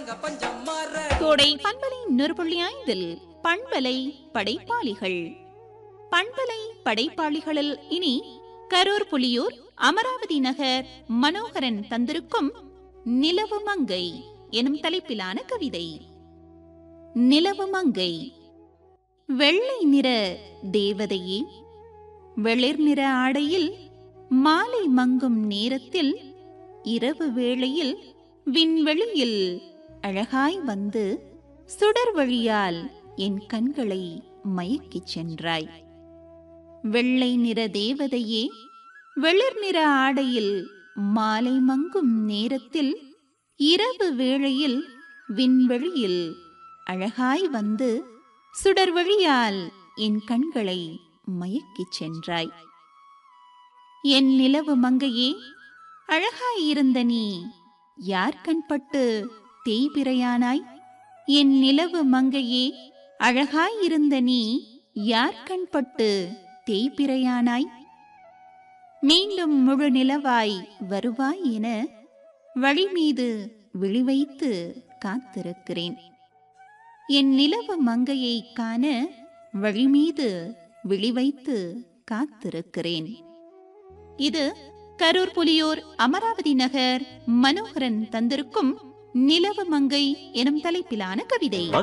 ஜனங்க பஞ்சம் மாற கோடை பண்பலை நூறுபுள்ளி ஐந்தில் பண்பலை படைப்பாளிகள் பண்பலை படைப்பாளிகளில் இனி கரூர் புலியூர் அமராவதி நகர் மனோகரன் தந்திருக்கும் நிலவு மங்கை எனும் தலைப்பிலான கவிதை நிலவு மங்கை வெள்ளை நிற தேவதையே வெளிர் நிற ஆடையில் மாலை மங்கும் நேரத்தில் இரவு வேளையில் விண்வெளியில் அழகாய் வந்து சுடர் வழியால் என் கண்களை மயக்கிச் சென்றாய் வெள்ளை நிற தேவதையே வெளிர் நிற ஆடையில் மாலை மங்கும் நேரத்தில் இரவு வேளையில் விண்வெளியில் அழகாய் வந்து சுடர் வழியால் என் கண்களை மயக்கிச் சென்றாய் என் நிலவு மங்கையே அழகாயிருந்த நீ யார் கண்பட்டு தேய்பிரையானாய் என் நிலவு மங்கையே அழகாயிருந்த நீ யார் கண்பட்டு தேய்பிரையானாய் மீண்டும் முழு நிலவாய் வருவாய் என வழி மீது விழிவைத்து காத்திருக்கிறேன் என் நிலவு மங்கையை காண வழி மீது விழிவைத்து காத்திருக்கிறேன் இது கரூர் புலியூர் அமராவதி நகர் மனோகரன் தந்திருக்கும் நிலவு மங்கை எனும் தலைப்பிலான கவிதை